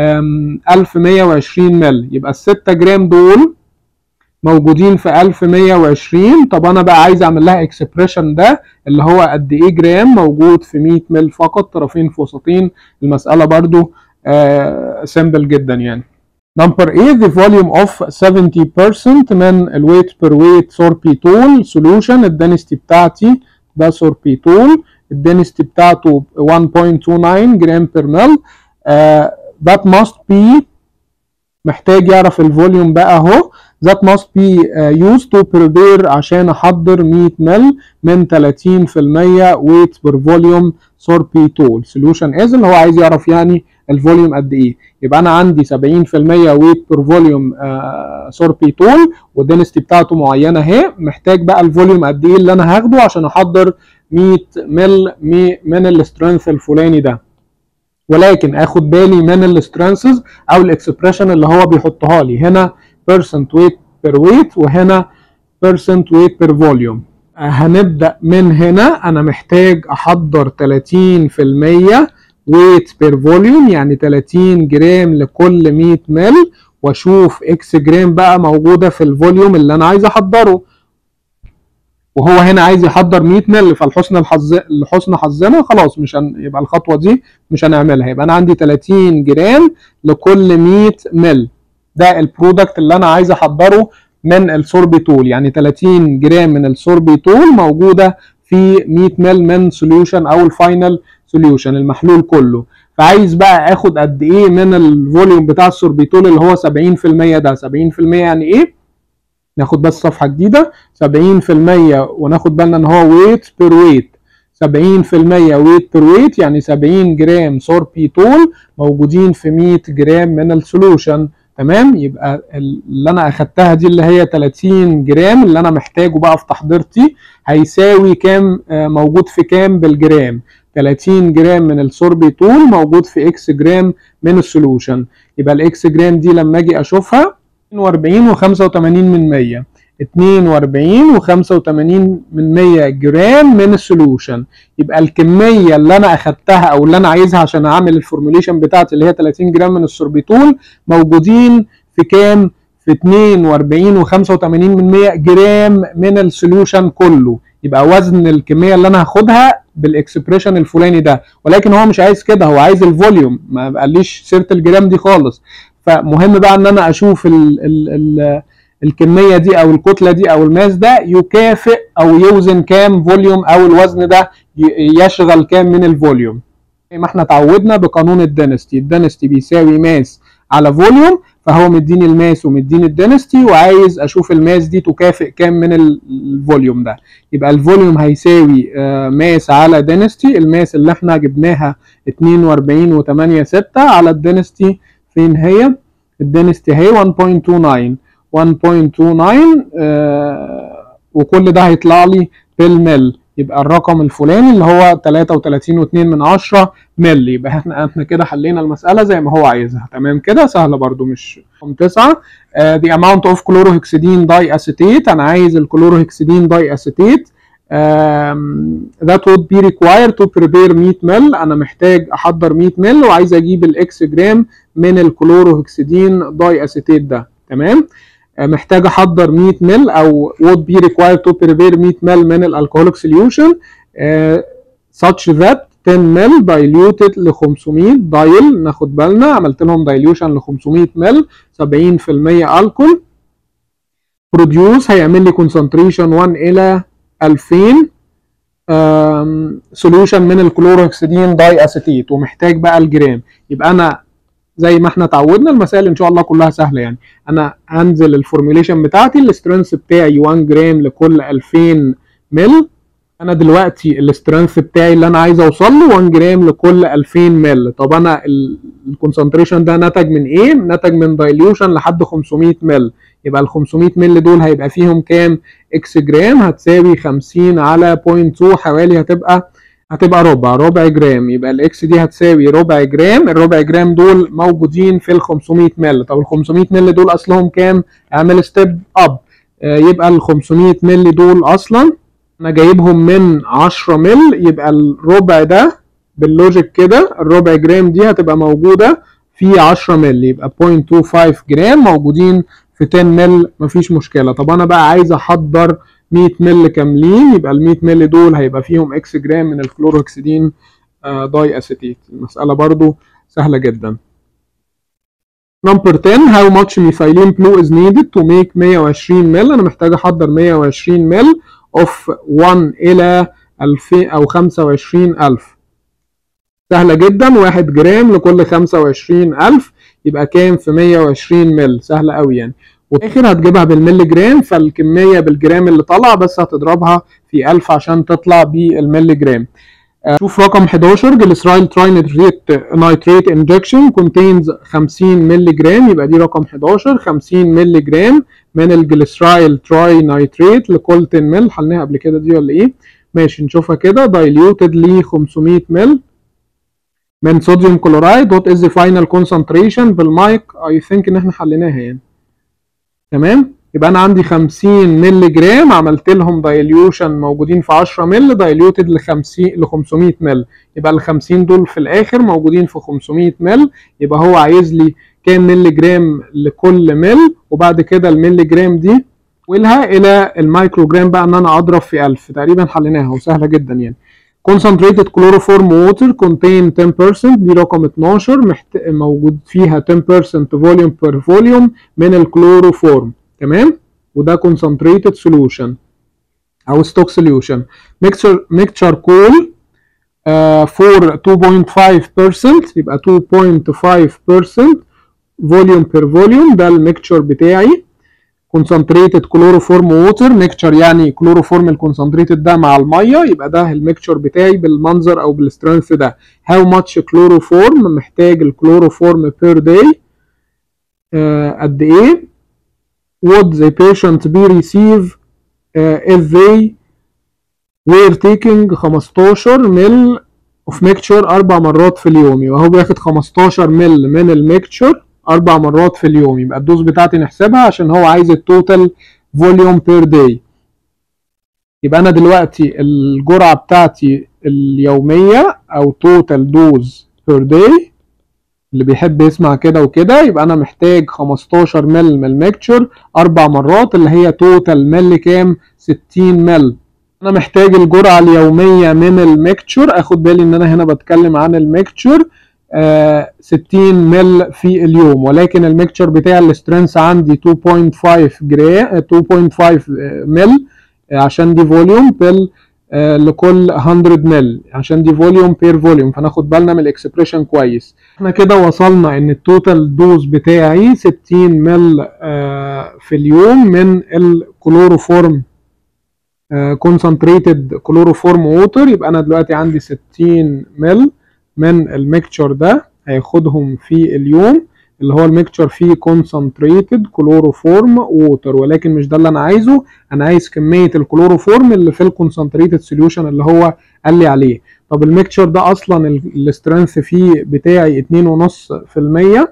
1120 مل يبقى ال 6 جرام دول موجودين في 1120 طب انا بقى عايز اعمل لها اكسبريشن ده اللي هو قد ايه جرام موجود في 100 مل فقط طرفين في وسطين المساله برضو سمبل جدا يعني نمبر 8 the volume of 70% من الويت بير ويت سوربيتول سوليوشن الدنستي بتاعتي ده سوربيتول الدنستي بتاعته 1.29 جرام بير مل that must be محتاج يعرف الفوليوم بقى اهو that must be uh, used to prepare عشان احضر 100 مل من 30% weight per volume sorbitol solution is اللي هو عايز يعرف يعني الفوليوم قد ايه يبقى انا عندي 70% weight per volume uh, sorbitol والدنستي بتاعته معينه اهي محتاج بقى الفوليوم قد ايه اللي انا هاخده عشان احضر 100 مل من السترينث الفلاني ده ولكن اخد بالي من السترينثز او الاكسبريشن اللي هو بيحطها لي هنا percent weight per weight وهنا percent weight per volume هنبدأ من هنا أنا محتاج أحضر 30% weight per volume يعني 30 جرام لكل 100 مل وأشوف إكس جرام بقى موجودة في الفوليوم اللي أنا عايز أحضره وهو هنا عايز يحضر 100 مل فالحسن الحظ لحسن حظنا خلاص مش هن... يبقى الخطوه دي مش هنعملها يبقى انا عندي 30 جرام لكل 100 مل ده البرودكت اللي انا عايز احضره من السوربيتول يعني 30 جرام من السوربيتول موجوده في 100 مل من سوليوشن او الفاينل سوليوشن المحلول كله فعايز بقى اخد قد ايه من الفوليوم بتاع السوربيتول اللي هو 70% ده 70% يعني ايه ناخد بس صفحه جديده 70% وناخد بالنا ان هو ويت بير ويت 70% ويت بير ويت يعني 70 جرام سوربيتول موجودين في 100 جرام من السوليوشن تمام يبقى اللي انا اخدتها دي اللي هي 30 جرام اللي انا محتاجه بقى في تحضيرتي هيساوي كام موجود في كام بالجرام 30 جرام من السوربيتول موجود في اكس جرام من السوليوشن يبقى الاكس جرام دي لما اجي اشوفها 42 و85 من 100 42 و85 من 100 جرام من السوليوشن يبقى الكميه اللي انا اخدتها او اللي انا عايزها عشان اعمل الفورميليشن بتاعتي اللي هي 30 جرام من السوربيتول موجودين في كام في 42 و85 من 100 جرام من السوليوشن كله يبقى وزن الكميه اللي انا هاخدها بالاكسبريشن الفلاني ده ولكن هو مش عايز كده هو عايز الفوليوم ما قاليش سيره الجرام دي خالص فمهم بقى ان انا اشوف ال ال ال الكميه دي او الكتله دي او الماس ده يكافئ او يوزن كام فوليوم او الوزن ده يشغل كام من الفوليوم زي ما احنا اتعودنا بقانون الدنستي الدنستي بيساوي ماس على فوليوم فهو مديني الماس ومديني الدنستي وعايز اشوف الماس دي تكافئ كام من الفوليوم ده يبقى الفوليوم هيساوي ماس على دنستي الماس اللي احنا جبناها 42 و8 6 على الدنستي فين هي الدنستي هي 1.29 1.29 آه وكل ده هيطلع لي بالمل يبقى الرقم الفلاني اللي هو 33.2 من 10 مل يبقى احنا احنا كده حلينا المساله زي ما هو عايزها تمام كده سهله برده مش رقم 9 uh, the amount of chlorohexidine diacetate انا عايز الكلوروهكسيدين داي اسيتيت um, that would be required to prepare 100 مل انا محتاج احضر 100 مل وعايز اجيب الاكس جرام من الكلوروهكسيدين داي اسيتيت ده تمام محتاج احضر 100 مل او would be required to prepare 100 مل من الالكهوليك solution uh, such that 10 مل diluted ل 500 دايل ناخد بالنا عملت لهم dilution ل 500 مل 70% الكول produce هيعمل لي concentration 1 الى 2000 سوليوشن من الكلوروهكسيدين داي اسيتيت ومحتاج بقى الجرام يبقى انا زي ما احنا اتعودنا المسائل ان شاء الله كلها سهله يعني انا هنزل الفورميليشن بتاعتي السترينث بتاعي 1 جرام لكل 2000 مل انا دلوقتي السترينث بتاعي اللي انا عايز اوصل له 1 جرام لكل 2000 مل طب انا الكونسنتريشن ده نتج من ايه نتج من دايليوشن لحد 500 مل يبقى ال 500 مل دول هيبقى فيهم كام اكس جرام هتساوي 50 على 0.2 حوالي هتبقى هتبقى ربع ربع جرام يبقى الاكس دي هتساوي ربع جرام الربع جرام دول موجودين في ال 500 مل طب ال 500 مل دول اصلهم كام اعمل ستيب اب آه يبقى ال 500 مل دول اصلا انا جايبهم من 10 مل يبقى الربع ده باللوجيك كده الربع جرام دي هتبقى موجوده في 10 مل يبقى 0.25 جرام موجودين في 10 مل مفيش مشكله طب انا بقى عايز احضر 100 مل كاملين يبقى ال 100 مل دول هيبقى فيهم اكس جرام من الكلوروكسيدين داي اسيتيت المساله برضو سهله جدا Number 10 how much methylene blue is needed to make 120 مل انا محتاج احضر 120 مل of 1 الى 2000 او 25000 سهله جدا 1 جرام لكل 25000 يبقى كام في 120 مل سهله قوي يعني والاخر هتجيبها بالملي جرام فالكميه بالجرام اللي طلع بس هتضربها في 1000 عشان تطلع بالملي جرام شوف رقم 11 جليسرايل تراينيتريت نايتريت انجكشن كونتينز 50 ملي جرام يبقى دي رقم 11 50 ملي جرام من الجليسرايل تراي نايتريت لكل 10 مل حلناها قبل كده دي ولا ايه ماشي نشوفها كده دايليوتد ل 500 مل من صوديوم كلورايد وات از فاينل كونسنتريشن بالمايك اي ثينك ان احنا حليناها يعني تمام يبقى انا عندي 50 مللي جرام عملت لهم دايليوشن موجودين في 10 مل دايليوتد ل 50 ل 500 مل يبقى ال 50 دول في الاخر موجودين في 500 مل يبقى هو عايز لي كام مللي جرام لكل مل وبعد كده المللي جرام دي ولها الى المايكرو جرام بقى ان انا اضرب في 1000 تقريبا حليناها وسهله جدا يعني concentrated chloroform water contain 10% دي رقم 12 محت... موجود فيها 10% volume per volume من الكلوروفورم تمام وده concentrated solution او stock solution mixture mixture cool uh, for 2.5% يبقى 2.5% volume per volume ده الميكتشر بتاعي concentrated chloroform water mixture يعني كلوروفورم الكونسنتريتد ده مع الميه يبقى ده الميكتشر بتاعي بالمنظر او بالسترينث ده how much chloroform محتاج الكلوروفورم per day uh, قد ايه would the patient be receive uh, if they were taking 15 مل of mixture أربع مرات في اليوم يبقى هو بياخد 15 مل من الميكتشر أربع مرات في اليوم يبقى الدوز بتاعتي نحسبها عشان هو عايز التوتال فوليوم بير داي يبقى أنا دلوقتي الجرعة بتاعتي اليومية أو توتال دوز بير داي اللي بيحب يسمع كده وكده يبقى انا محتاج 15 مل من الميكتشر اربع مرات اللي هي توتال مل كام 60 مل انا محتاج الجرعه اليوميه من الميكتشر اخد بالي ان انا هنا بتكلم عن الميكتشر آه 60 مل في اليوم ولكن الميكتشر بتاع السترينث عندي 2.5 جرام 2.5 مل عشان دي فوليوم بال آه لكل 100 مل عشان دي فوليوم بير فوليوم فناخد بالنا من الاكسبريشن كويس احنا كده وصلنا ان التوتال دوز بتاعي 60 مل آه في اليوم من الكلوروفورم كونسنتريتد كلوروفورم ووتر يبقى انا دلوقتي عندي 60 مل من الميكتشر ده هياخدهم في اليوم اللي هو الميكتشر فيه concentrated كلوروفورم ووتر ولكن مش ده اللي انا عايزه انا عايز كميه الكلوروفورم اللي في الكونسنتريتد سوليوشن اللي هو قال لي عليه طب الميكتشر ده اصلا السترينث فيه بتاعي 2.5%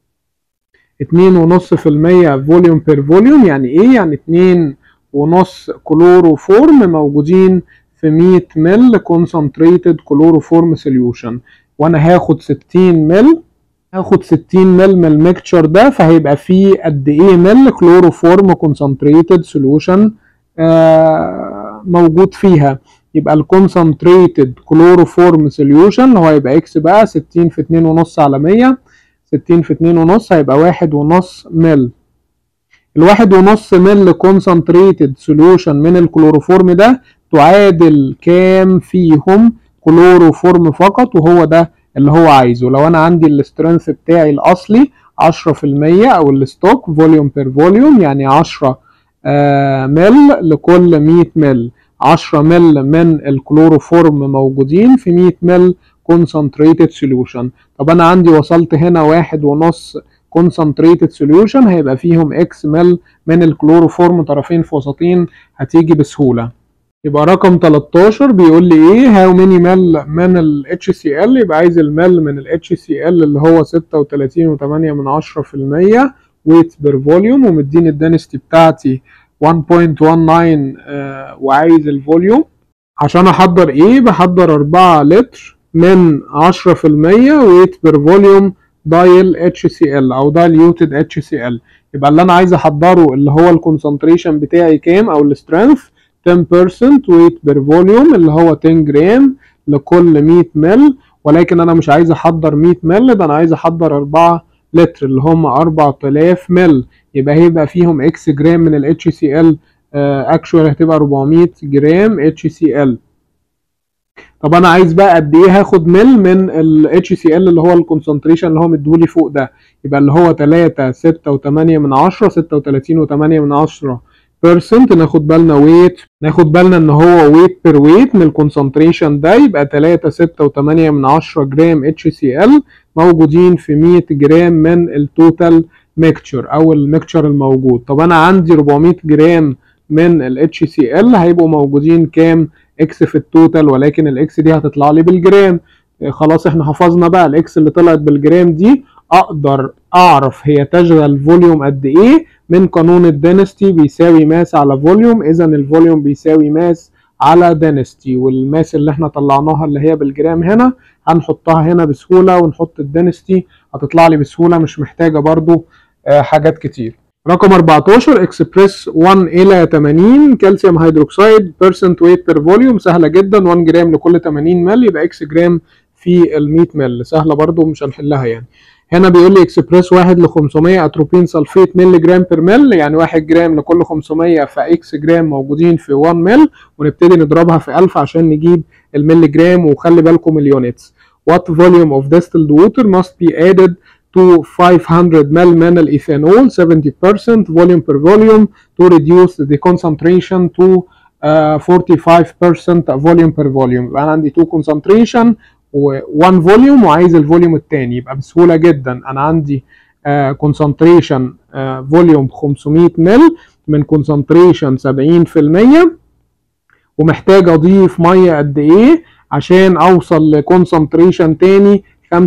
2.5% فوليوم بير فوليوم يعني ايه يعني 2 ونص كلوروفورم موجودين في 100 مل كونسنتريتد كلوروفورم سوليوشن وانا هاخد 60 مل هاخد 60 مل من الميكتشر ده فهيبقى فيه قد ايه مل كلوروفورم كونسنتريتد سوليوشن موجود فيها يبقى الكونسنتريتد كلوروفورم سوليوشن اللي هو هيبقى اكس بقى 60 في 2.5 على 100 60 في 2.5 هيبقى واحد ونص مل الواحد ونص مل كونسنتريتد سوليوشن من الكلوروفورم ده تعادل كام فيهم كلوروفورم فقط وهو ده اللي هو عايزه لو انا عندي السترينث بتاعي الاصلي 10% او الستوك فوليوم بير فوليوم يعني 10 آه مل لكل 100 مل 10 مل من الكلوروفورم موجودين في 100 مل concentrated solution طب انا عندي وصلت هنا واحد ونص concentrated solution هيبقى فيهم اكس مل من الكلوروفورم طرفين في وسطين هتيجي بسهولة يبقى رقم 13 بيقول لي ايه how many مل من ال HCl يبقى عايز المل من ال HCl اللي هو 36.8 من 10% weight per volume ومديني الدنستي بتاعتي 1.19 آه وعايز الفوليوم عشان احضر ايه بحضر 4 لتر من 10% ويت بير فوليوم دايل اتش سي ال او دايليوتد اتش سي ال يبقى اللي انا عايز احضره اللي هو الكونسنتريشن بتاعي كام او السترينث 10% ويت بير فوليوم اللي هو 10 جرام لكل 100 مل ولكن انا مش عايز احضر 100 مل ده انا عايز احضر 4 لتر اللي هم 4000 مل يبقى هيبقى فيهم اكس جرام من ال HCl اكشوال هتبقى 400 جرام HCl طب انا عايز بقى قد ايه هاخد مل من ال HCl اللي هو الكونسنتريشن اللي هو مديهولي فوق ده يبقى اللي هو 3 6 و8 من 10 36 و8 من 10 بيرسنت ناخد بالنا ويت ناخد بالنا ان هو ويت بير ويت من الكونسنتريشن ده يبقى 3 6 و8 من 10 جرام اتش سي ال موجودين في 100 جرام من التوتال ميكتشر او الميكتشر الموجود طب انا عندي 400 جرام من الاتش سي ال هيبقوا موجودين كام اكس في التوتال ولكن الاكس دي هتطلع لي بالجرام خلاص احنا حفظنا بقى الاكس اللي طلعت بالجرام دي اقدر اعرف هي تشغل فوليوم قد ايه من قانون الدينستي بيساوي ماس على فوليوم اذا الفوليوم بيساوي ماس على دينستي والماس اللي احنا طلعناها اللي هي بالجرام هنا هنحطها هنا بسهوله ونحط الدينستي هتطلع لي بسهوله مش محتاجه برضو آه حاجات كتير رقم 14 اكسبريس 1 الى 80 كالسيوم هيدروكسيد بيرسنت ويت بير فوليوم سهله جدا 1 جرام لكل 80 مل يبقى اكس جرام في ال 100 مل سهله برضو مش هنحلها يعني هنا بيقول لي اكسبريس 1 ل 500 اتروبين سلفيت ملي جرام بير مل يعني 1 جرام لكل 500 فاكس جرام موجودين في 1 مل ونبتدي نضربها في 1000 عشان نجيب الملي جرام وخلي بالكم اليونتس what volume of distilled water must be added to 500 ml من الايثانول 70% volume per volume to reduce the concentration to uh, 45% volume per volume يبقى انا عندي 2 concentration و1 فوليوم وعايز الفوليوم الثاني يبقى بسهوله جدا انا عندي كونسنتريشن فوليوم 500 مل من كونسنتريشن 70% ومحتاج اضيف ميه قد ايه عشان اوصل لكونسنتريشن تاني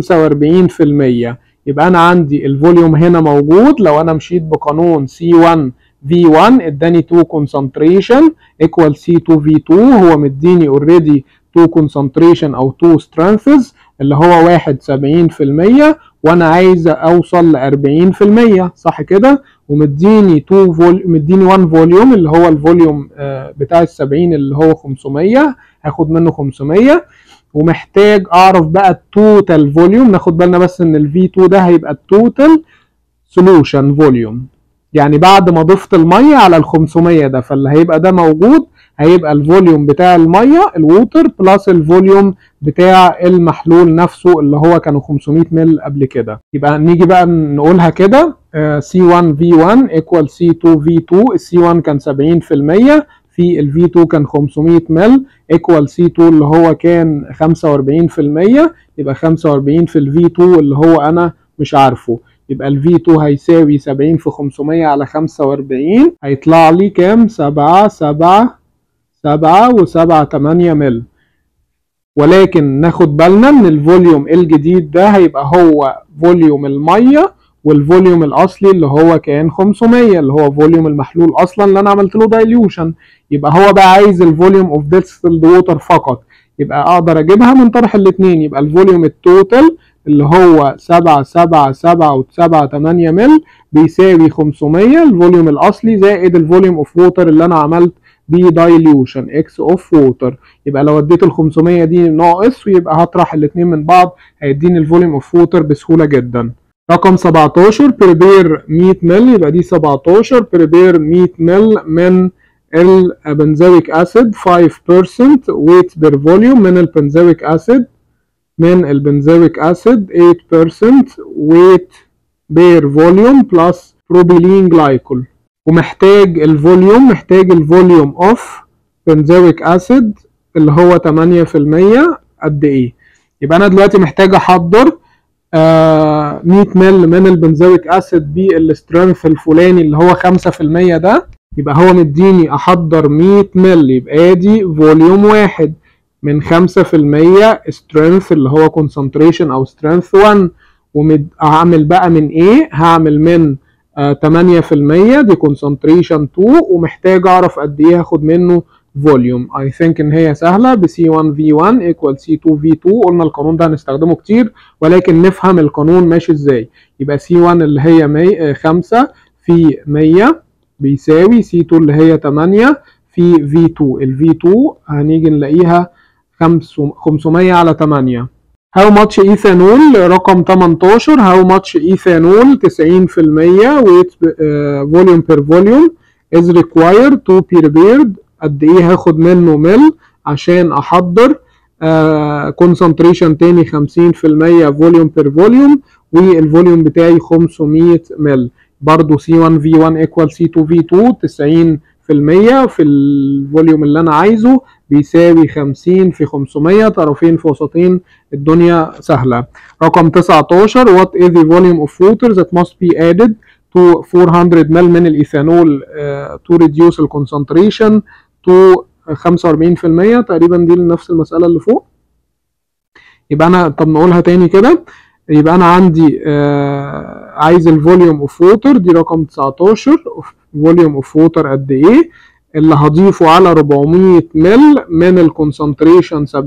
45% يبقى انا عندي الفوليوم هنا موجود لو انا مشيت بقانون C1 V1 اداني 2 concentration equal C2 V2 هو مديني اوريدي 2 concentration او 2 strengths اللي هو واحد 70% وانا عايز اوصل ل 40% صح كده ومديني 2 فول مديني 1 فوليوم اللي هو الفوليوم بتاع ال 70 اللي هو 500 هاخد منه 500 ومحتاج اعرف بقى التوتال فوليوم ناخد بالنا بس ان ال V2 ده هيبقى التوتال سولوشن فوليوم يعني بعد ما ضفت الميه على ال 500 ده فاللي هيبقى ده موجود هيبقى الفوليوم بتاع الميه الووتر بلس الفوليوم بتاع المحلول نفسه اللي هو كانوا 500 مل قبل كده يبقى نيجي بقى نقولها كده C1 V1 equal C2 V2 السي 1 كان 70% في ال V2 كان 500 مل equal C2 اللي هو كان 45% يبقى 45 في ال V2 اللي هو انا مش عارفه يبقى ال V2 هيساوي 70 في 500 على 45 هيطلع لي كام 7 7 7 و7 8 مل ولكن ناخد بالنا ان الفوليوم الجديد ده هيبقى هو فوليوم الميه والفوليوم الاصلي اللي هو كان 500 اللي هو فوليوم المحلول اصلا اللي انا عملت له دايليوشن يبقى هو بقى عايز الفوليوم اوف ديستلد ووتر فقط يبقى اقدر اجيبها من طرح الاثنين يبقى الفوليوم التوتال اللي هو 7 7 7 و 7 8 مل بيساوي 500 الفوليوم الاصلي زائد الفوليوم اوف ووتر اللي انا عملت بيه دايليوشن اكس اوف ووتر يبقى لو اديت ال 500 دي ناقص ويبقى هطرح الاثنين من بعض هيديني الفوليوم اوف ووتر بسهوله جدا رقم 17 بريبير 100 مل يبقى دي 17 بريبير 100 مل من البنزويك اسيد 5% ويت بير فوليوم من البنزويك اسيد من البنزويك اسيد 8% ويت بير فوليوم بلس بروبيلين جلايكول ومحتاج الفوليوم محتاج الفوليوم اوف بنزويك اسيد اللي هو 8% قد ايه يبقى انا دلوقتي محتاج احضر آه 100 مل من البنزويك اسيد بالسترينث الفلاني اللي هو 5% ده يبقى هو مديني احضر 100 مل يبقى ادي فوليوم واحد من 5% سترينث اللي هو concentration او strength 1 وهعمل بقى من ايه هعمل من آه 8% دي concentration 2 ومحتاج اعرف قد ايه هاخد منه فوليوم I think ان هي سهله ب C1V1 equal C2V2 قلنا القانون ده هنستخدمه كتير ولكن نفهم القانون ماشي ازاي يبقى C1 اللي هي 100 5 في 100 بيساوي C2 اللي هي 8 في V2 ال V2 هنيجي نلاقيها 500 على 8 How much ethanol رقم 18 How much ethanol 90% weight uh, volume per volume is required to be prepared قد ايه هاخد منه مل عشان احضر uh, concentration تاني 50% volume per volume والفوليوم بتاعي 500 مل برضو C1V1 equal C2V2 90 في المية في الفوليوم اللي انا عايزه بيساوي 50 في 500 طرفين في وسطين الدنيا سهلة رقم 19 what is the volume of water that must be added to 400 ml من الايثانول uh, to reduce the concentration to 45% تقريبا دي نفس المسألة اللي فوق يبقى انا طب نقولها تاني كده يبقى انا عندي آه عايز الفوليوم اوف ووتر دي رقم 19 فوليوم اوف ووتر قد ايه اللي هضيفه على 400 مل من الكونسنتريشن 70%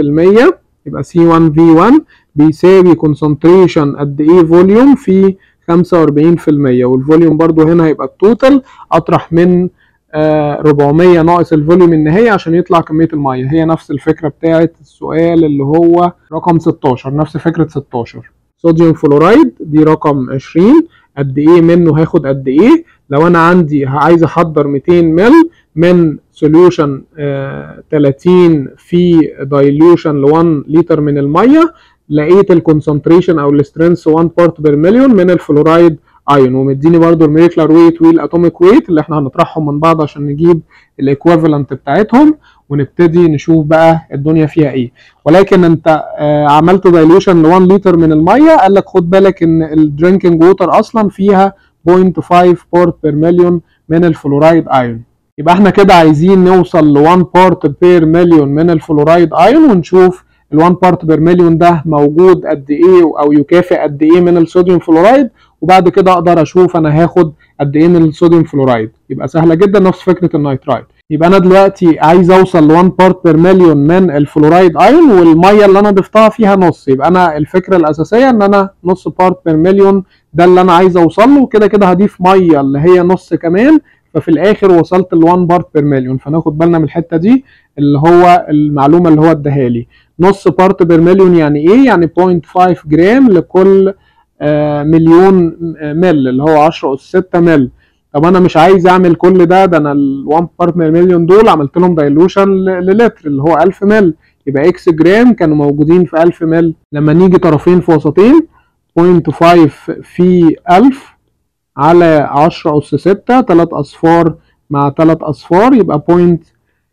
يبقى C1V1 بيساوي كونسنتريشن قد ايه فوليوم في 45% والفوليوم برضو هنا هيبقى التوتال اطرح من آه 400 ناقص الفوليوم النهائي عشان يطلع كميه الميه هي نفس الفكره بتاعه السؤال اللي هو رقم 16 نفس فكره 16 صوديوم فلورايد دي رقم 20 قد ايه منه هاخد قد ايه لو انا عندي عايز احضر 200 مل من سوليوشن آه 30 في دايليوشن ل 1 لتر من الميه لقيت الكونسنتريشن او السترينث 1 بارت بير مليون من الفلورايد ايون ومديني برضو الموليكولار ويت والاتوميك ويت اللي احنا هنطرحهم من بعض عشان نجيب الايكويفالنت بتاعتهم ونبتدي نشوف بقى الدنيا فيها ايه ولكن انت آه عملت دايلوشن ل 1 لتر من الميه قال لك خد بالك ان الدرينكينج ووتر اصلا فيها 0.5 بارت بير مليون من الفلورايد ايون يبقى احنا كده عايزين نوصل ل 1 بارت بير مليون من الفلورايد ايون ونشوف ال 1 بارت بير مليون ده موجود قد ايه او يكافئ قد ايه من الصوديوم فلورايد وبعد كده اقدر اشوف انا هاخد قد ايه من الصوديوم فلورايد يبقى سهله جدا نفس فكره النيترايت يبقى انا دلوقتي عايز اوصل ل 1 بارت بير مليون من الفلورايد ايون والميه اللي انا ضفتها فيها نص يبقى انا الفكره الاساسيه ان انا نص بارت بير مليون ده اللي انا عايز اوصل له كده كده هضيف ميه اللي هي نص كمان ففي الاخر وصلت ل 1 بارت بير مليون فناخد بالنا من الحته دي اللي هو المعلومه اللي هو اداها لي نص بارت بير مليون يعني ايه يعني 0.5 جرام لكل آه مليون مل اللي هو 10 اس 6 مل طب انا مش عايز اعمل كل ده ده انا ال 1 بارت بير مليون دول عملت لهم دايلوشن للتر اللي هو 1000 مل يبقى اكس جرام كانوا موجودين في 1000 مل لما نيجي طرفين في وسطين 0.5 في 1000 على 10 أس 6 تلات أصفار مع تلات أصفار يبقى بوينت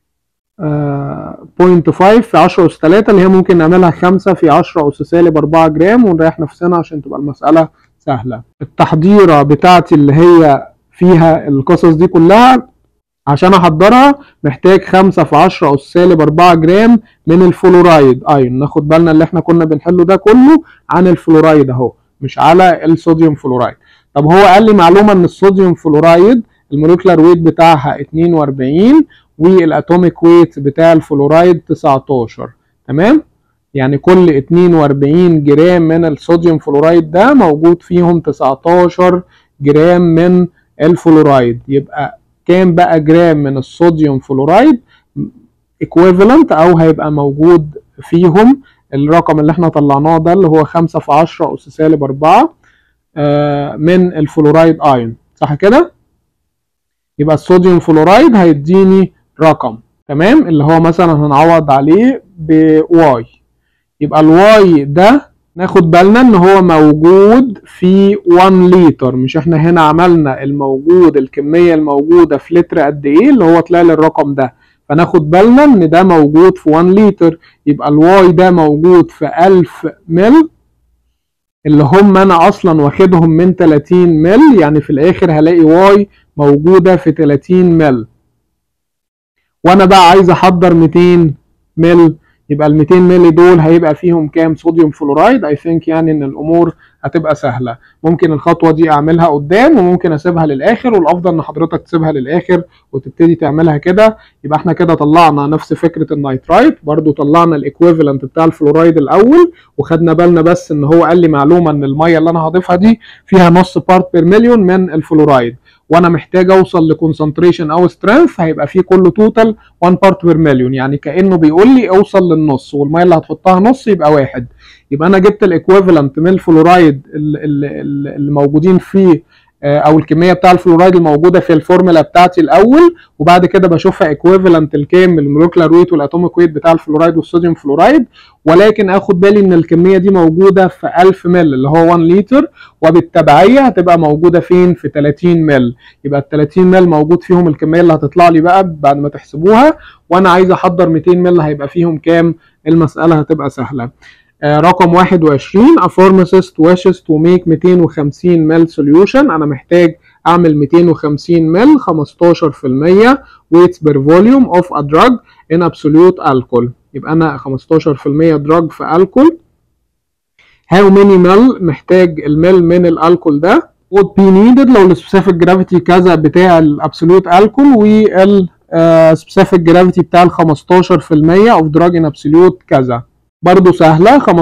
بوينت 5 في 10 أس 3 اللي هي ممكن نعملها 5 في 10 أس سالب 4 جرام ونريح نفسنا عشان تبقى المسألة سهلة التحضيرة بتاعتي اللي هي فيها القصص دي كلها عشان احضرها محتاج 5 في 10 اس سالب 4 جرام من الفلورايد ايون ناخد بالنا اللي احنا كنا بنحله ده كله عن الفلورايد اهو مش على الصوديوم فلورايد طب هو قال لي معلومه ان الصوديوم فلورايد الموليكولار ويت بتاعها 42 والاتوميك ويت بتاع الفلورايد 19 تمام يعني كل 42 جرام من الصوديوم فلورايد ده موجود فيهم 19 جرام من الفلورايد يبقى كام بقى جرام من الصوديوم فلورايد equivalent او هيبقى موجود فيهم الرقم اللي احنا طلعناه ده اللي هو 5 في 10 اس سالب 4 من الفلورايد ايون صح كده يبقى الصوديوم فلورايد هيديني رقم تمام اللي هو مثلا هنعوض عليه بواي يبقى الواي ده ناخد بالنا ان هو موجود في 1 لتر مش احنا هنا عملنا الموجود الكمية الموجودة في لتر قد ايه اللي هو طلع لي الرقم ده فناخد بالنا ان ده موجود في 1 لتر يبقى الواي ده موجود في 1000 مل اللي هم انا اصلا واخدهم من 30 مل يعني في الاخر هلاقي واي موجودة في 30 مل وانا بقى عايز احضر 200 مل يبقى ال 200 مللي دول هيبقى فيهم كام صوديوم فلورايد اي ثينك يعني ان الامور هتبقى سهله ممكن الخطوه دي اعملها قدام وممكن اسيبها للاخر والافضل ان حضرتك تسيبها للاخر وتبتدي تعملها كده يبقى احنا كده طلعنا نفس فكره النيترايت برضو طلعنا الايكويفالنت بتاع الفلورايد الاول وخدنا بالنا بس ان هو قال لي معلومه ان الميه اللي انا هضيفها دي فيها نص بارت بير مليون من الفلورايد وانا محتاج اوصل لكونسنتريشن او سترينث هيبقى فيه كله توتال 1 بارت بير مليون يعني كانه بيقول لي اوصل للنص والميه اللي هتحطها نص يبقى واحد يبقى انا جبت الايكويفالنت من الفلورايد اللي موجودين فيه او الكميه بتاع الفلورايد الموجوده في الفورمولا بتاعتي الاول وبعد كده بشوفها ايكويفالنت الكام المولكيولار ويت والاتوميك ويت بتاع الفلورايد والصوديوم فلورايد ولكن اخد بالي ان الكميه دي موجوده في 1000 مل اللي هو 1 لتر وبالتبعيه هتبقى موجوده فين في 30 مل يبقى ال 30 مل موجود فيهم الكميه اللي هتطلع لي بقى بعد ما تحسبوها وانا عايز احضر 200 مل هيبقى فيهم كام المساله هتبقى سهله رقم 21 a pharmacist wishes to make 250 مل solution انا محتاج اعمل 250 مل 15% weights per volume of a drug in absolute alcohol يبقى انا 15% drug في alcohol how many ml محتاج المل من الالكول ده would be needed لو السبيسيفيك جرافيتي كذا بتاع الابسولوت الكول وال سبيسيفيك جرافيتي بتاع ال 15% of drug in absolute كذا برضو سهلة 15%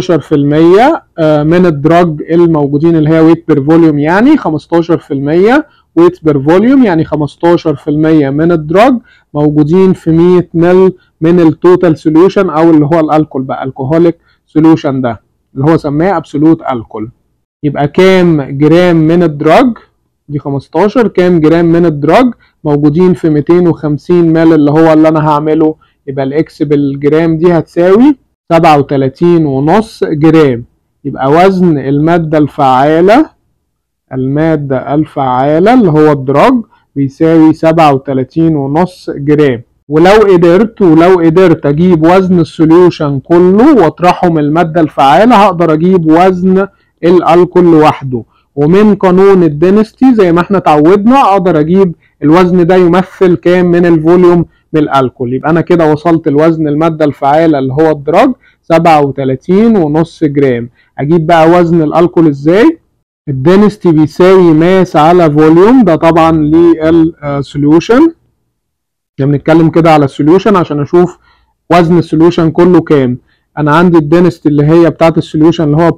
من الدراج الموجودين اللي هي ويت بير فوليوم يعني 15% ويت بير فوليوم يعني 15% من الدراج موجودين في 100 مل من التوتال سوليوشن او اللي هو الالكول بقى الكحوليك سوليوشن ده اللي هو سماه ابسولوت الكول يبقى كام جرام من الدراج دي 15 كام جرام من الدراج موجودين في 250 مل اللي هو اللي انا هعمله يبقى الاكس بالجرام دي هتساوي سبعة وتلاتين ونص جرام يبقى وزن المادة الفعالة المادة الفعالة اللي هو الدراج بيساوي سبعة وتلاتين ونص جرام ولو قدرت ولو قدرت اجيب وزن السوليوشن كله واطرحه من المادة الفعالة هقدر اجيب وزن الالكول لوحده ومن قانون الدينستي زي ما احنا اتعودنا اقدر اجيب الوزن ده يمثل كام من الفوليوم من الالكول يبقى انا كده وصلت لوزن المادة الفعالة اللي هو الدراج سبعة وتلاتين ونص جرام اجيب بقى وزن الالكول ازاي الدينستي بيساوي ماس على فوليوم ده طبعا للسوليوشن بنتكلم كده على السوليوشن عشان اشوف وزن السوليوشن كله كام انا عندي الدينستي اللي هي بتاعت السوليوشن اللي هو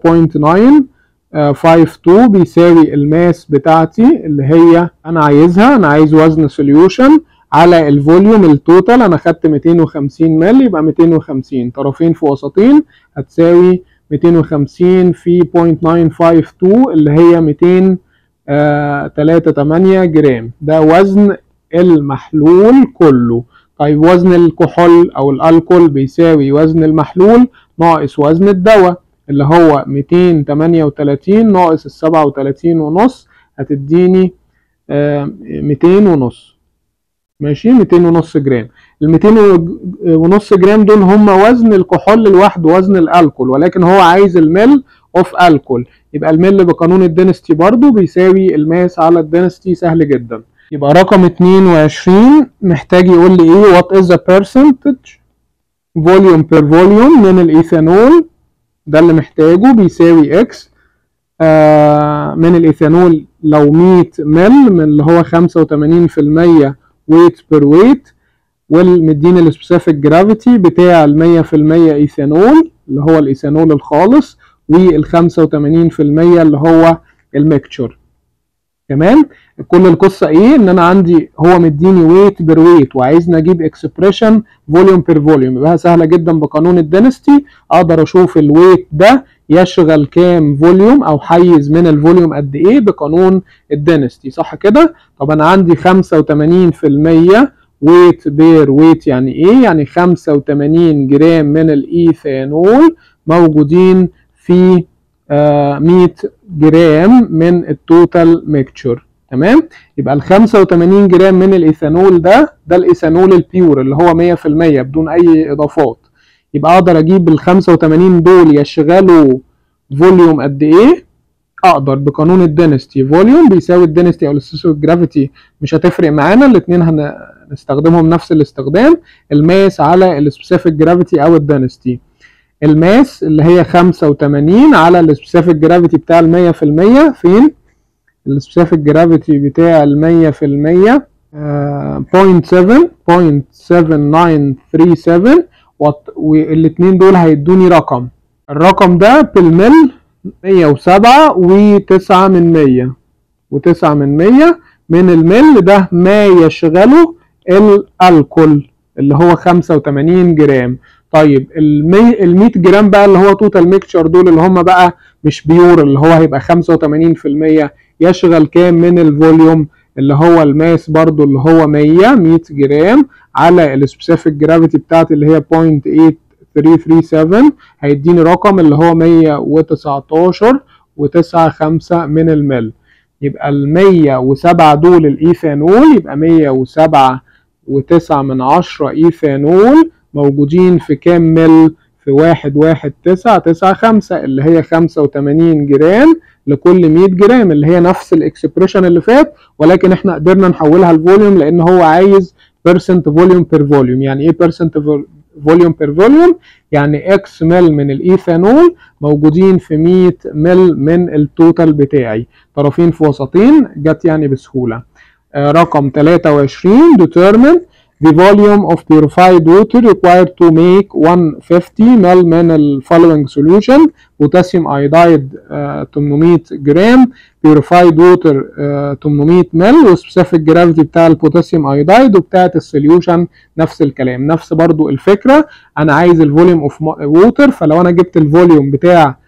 0.952 بيساوي الماس بتاعتي اللي هي انا عايزها انا عايز وزن سوليوشن على الفوليوم التوتال انا خدت 250 مل يبقى 250 طرفين في وسطين هتساوي 250 في 0.952 اللي هي 238 جرام ده وزن المحلول كله طيب وزن الكحول او الالكول بيساوي وزن المحلول ناقص وزن الدواء اللي هو 238 ناقص ال 37 ونص هتديني 200 ونص ماشي 200 ونص جرام ال 200 ونص جرام دول هم وزن الكحول لوحده وزن الالكول ولكن هو عايز المل اوف الكول يبقى المل بقانون الدينستي برضو بيساوي الماس على الدينستي سهل جدا يبقى رقم 22 محتاج يقول لي ايه what is the percentage volume per volume من الايثانول ده اللي محتاجه بيساوي اكس آه من الايثانول لو 100 مل من اللي هو 85% ويت بير ويت والمديني السبيسيفيك جرافيتي بتاع ال 100% ايثانول اللي هو الايثانول الخالص وال 85% اللي هو الميكتشر تمام كل القصه ايه ان انا عندي هو مديني ويت بير ويت وعايزني اجيب اكسبريشن فوليوم بير فوليوم يبقى سهله جدا بقانون الدينستي اقدر اشوف الويت ده يشغل كام فوليوم او حيز من الفوليوم قد ايه بقانون الدينستي صح كده طب انا عندي 85% ويت بير ويت يعني ايه يعني 85 جرام من الايثانول موجودين في آه 100 جرام من التوتال ميكتشر تمام يبقى ال 85 جرام من الايثانول ده ده الايثانول البيور اللي هو 100% بدون اي اضافات يبقى اقدر اجيب ال 85 دول يشغلوا فوليوم قد ايه اقدر بقانون الدينستي فوليوم بيساوي الدينستي او السيسويك جرافيتي مش هتفرق معانا الاثنين هنستخدمهم نفس الاستخدام الماس على السبيسيفيك جرافيتي او الدينستي الماس اللي هي 85 على السبيسيفيك جرافيتي بتاع ال 100% فين السبيسيفيك جرافيتي بتاع ال 100% آه 0.7 0.7937 والاثنين دول هيدوني رقم الرقم ده بالمل 107 و9 من 100 و9 من 100 من المل ده ما يشغله الالكول اللي هو 85 جرام طيب ال 100 جرام بقى اللي هو توتال ميكشر دول اللي هم بقى مش بيور اللي هو هيبقى 85% يشغل كام من الفوليوم اللي هو الماس برضو اللي هو 100 100 جرام على السبيسيفيك جرافيتي بتاعتي اللي هي 0.8337 هيديني رقم اللي هو 119 و95 من المل يبقى ال 107 دول الايثانول يبقى 107 و9 من 10 ايثانول موجودين في كام مل في واحد واحد تسعة تسعة خمسة اللي هي خمسة وتمانين جرام لكل مية جرام اللي هي نفس الاكسبريشن اللي فات ولكن احنا قدرنا نحولها لفوليوم لان هو عايز بيرسنت فوليوم بير فوليوم يعني ايه بيرسنت فوليوم بير فوليوم يعني اكس مل من الايثانول موجودين في 100 مل من التوتال بتاعي طرفين في وسطين جت يعني بسهولة آه رقم 23 determine the volume of purified water required to make 150 ml من ال following solution potassium iodide uh, 800 جرام purified water uh, 800 ml والسبيسيفيك جرافيتي بتاع البوتاسيوم ايودايد وبتاعت السوليوشن نفس الكلام نفس برضو الفكره انا عايز الفوليوم اوف ووتر فلو انا جبت الفوليوم بتاع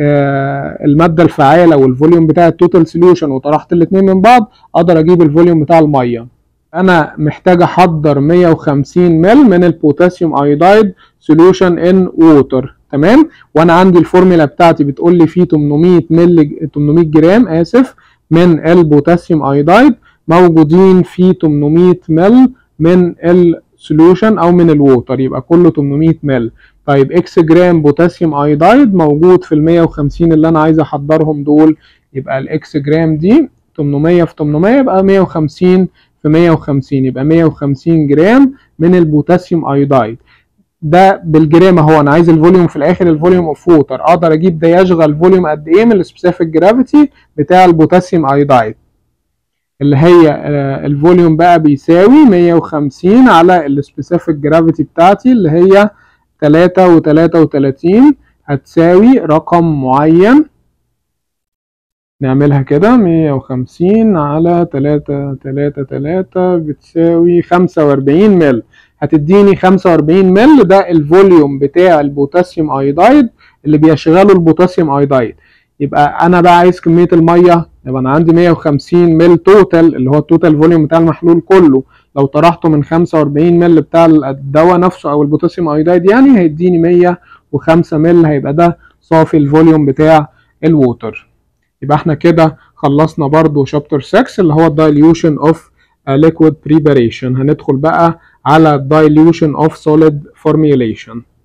آه الماده الفعاله والفوليوم بتاع التوتال سوليوشن وطرحت الاثنين من بعض اقدر اجيب الفوليوم بتاع الميه انا محتاج احضر 150 مل من البوتاسيوم ايودايد سوليوشن ان ووتر تمام وانا عندي الفورمولا بتاعتي بتقول لي فيه 800 مل 800 جرام اسف من البوتاسيوم ايودايد موجودين في 800 مل من السوليوشن او من الووتر يبقى كله 800 مل طيب اكس جرام بوتاسيوم ايودايد موجود في ال 150 اللي انا عايز احضرهم دول يبقى الاكس جرام دي 800 في 800 يبقى 150 في 150 يبقى 150 جرام من البوتاسيوم ايودايد ده بالجرام اهو انا عايز الفوليوم في الاخر الفوليوم اوف ووتر اقدر اجيب ده يشغل فوليوم قد ايه من السبيسيفيك جرافيتي بتاع البوتاسيوم ايودايد اللي هي الفوليوم بقى بيساوي 150 على السبيسيفيك جرافيتي بتاعتي اللي هي 3 و33 هتساوي رقم معين نعملها كده 150 على 3 3 3 بتساوي 45 مل هتديني 45 مل ده الفوليوم بتاع البوتاسيوم ايودايد اللي بيشغله البوتاسيوم ايودايد يبقى انا بقى عايز كميه الميه يبقى انا عندي 150 مل توتال اللي هو التوتال فوليوم بتاع المحلول كله لو طرحته من 45 مل بتاع الدواء نفسه او البوتاسيوم ايودايد يعني هيديني 105 مل هيبقى ده صافي الفوليوم بتاع الووتر يبقى احنا كده خلصنا برضو شابتر 6 اللي هو dilution of liquid preparation هندخل بقى على dilution of solid formulation